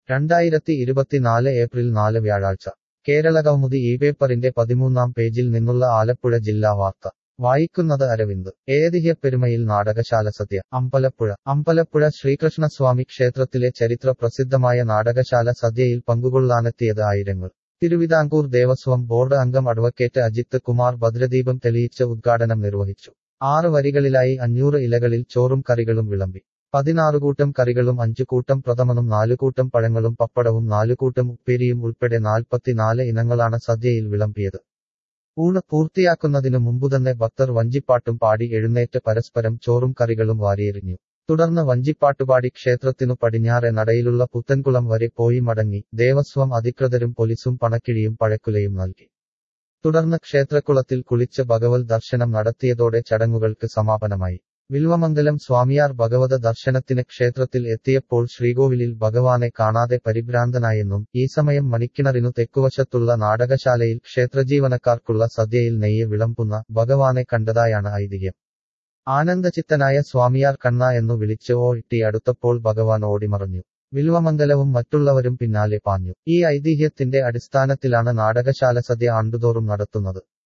രണ്ടായിരത്തി ഇരുപത്തിനാല് ഏപ്രിൽ നാല് വ്യാഴാഴ്ച കേരളകൗമുദി ഈ പേപ്പറിന്റെ പതിമൂന്നാം പേജിൽ നിന്നുള്ള ആലപ്പുഴ ജില്ലാ വാർത്ത വായിക്കുന്നത് അരവിന്ദ് ഏതിഹ്യപ്പെരുമയിൽ നാടകശാല സദ്യ അമ്പലപ്പുഴ അമ്പലപ്പുഴ ശ്രീകൃഷ്ണസ്വാമി ക്ഷേത്രത്തിലെ ചരിത്ര പ്രസിദ്ധമായ നാടകശാല സദ്യയിൽ പങ്കുകൊള്ളാനെത്തിയത് ആയിരങ്ങൾ തിരുവിതാംകൂർ ദേവസ്വം ബോർഡ് അംഗം അഡ്വക്കേറ്റ് അജിത്ത് കുമാർ ഭദ്രദീപം തെളിയിച്ച് ഉദ്ഘാടനം നിർവഹിച്ചു ആറ് വരികളിലായി അഞ്ഞൂറ് ഇലകളിൽ ചോറും കറികളും വിളമ്പി പതിനാറുകൂട്ടം കറികളും അഞ്ചുകൂട്ടം പ്രഥമനും നാലുകൂട്ടം പഴങ്ങളും പപ്പടവും നാലുകൂട്ടം ഉപ്പേരിയും ഉൾപ്പെടെ നാൽപ്പത്തിനാല് ഇനങ്ങളാണ് സദ്യയിൽ വിളമ്പിയത് ഊണ് പൂർത്തിയാക്കുന്നതിനു മുമ്പുതന്നെ ഭക്തർ വഞ്ചിപ്പാട്ടും പാടി എഴുന്നേറ്റ് പരസ്പരം ചോറും കറികളും വാരിയെറിഞ്ഞു തുടർന്ന് വഞ്ചിപ്പാട്ടുപാടി ക്ഷേത്രത്തിനു പടിഞ്ഞാറെ നടയിലുള്ള പുത്തൻകുളം വരെ പോയി മടങ്ങി ദേവസ്വം അധികൃതരും പോലീസും പണക്കിഴിയും പഴക്കുലയും നൽകി തുടർന്ന് ക്ഷേത്രക്കുളത്തിൽ കുളിച്ച് ഭഗവത് ദർശനം നടത്തിയതോടെ ചടങ്ങുകൾക്ക് സമാപനമായി വിൽവമംഗലം സ്വാമിയാർ ഭഗവത ദർശനത്തിന് ക്ഷേത്രത്തിൽ എത്തിയപ്പോൾ ശ്രീകോവിലിൽ ഭഗവാനെ കാണാതെ പരിഭ്രാന്തനായെന്നും ഈ സമയം മണിക്കിണറിനു തെക്കുവശത്തുള്ള നാടകശാലയിൽ ക്ഷേത്രജീവനക്കാർക്കുള്ള സദ്യയിൽ നെയ്യ് വിളമ്പുന്ന ഭഗവാനെ കണ്ടതായാണ് ഐതിഹ്യം ആനന്ദചിത്തനായ സ്വാമിയാർ കണ്ണ എന്നു വിളിച്ച് ഓ ഇട്ടി അടുത്തപ്പോൾ ഭഗവാൻ ഓടിമറഞ്ഞു വിൽവമംഗലവും മറ്റുള്ളവരും പിന്നാലെ പാഞ്ഞു ഈ ഐതിഹ്യത്തിന്റെ അടിസ്ഥാനത്തിലാണ് നാടകശാല സദ്യ ആണ്ടുതോറും നടത്തുന്നത്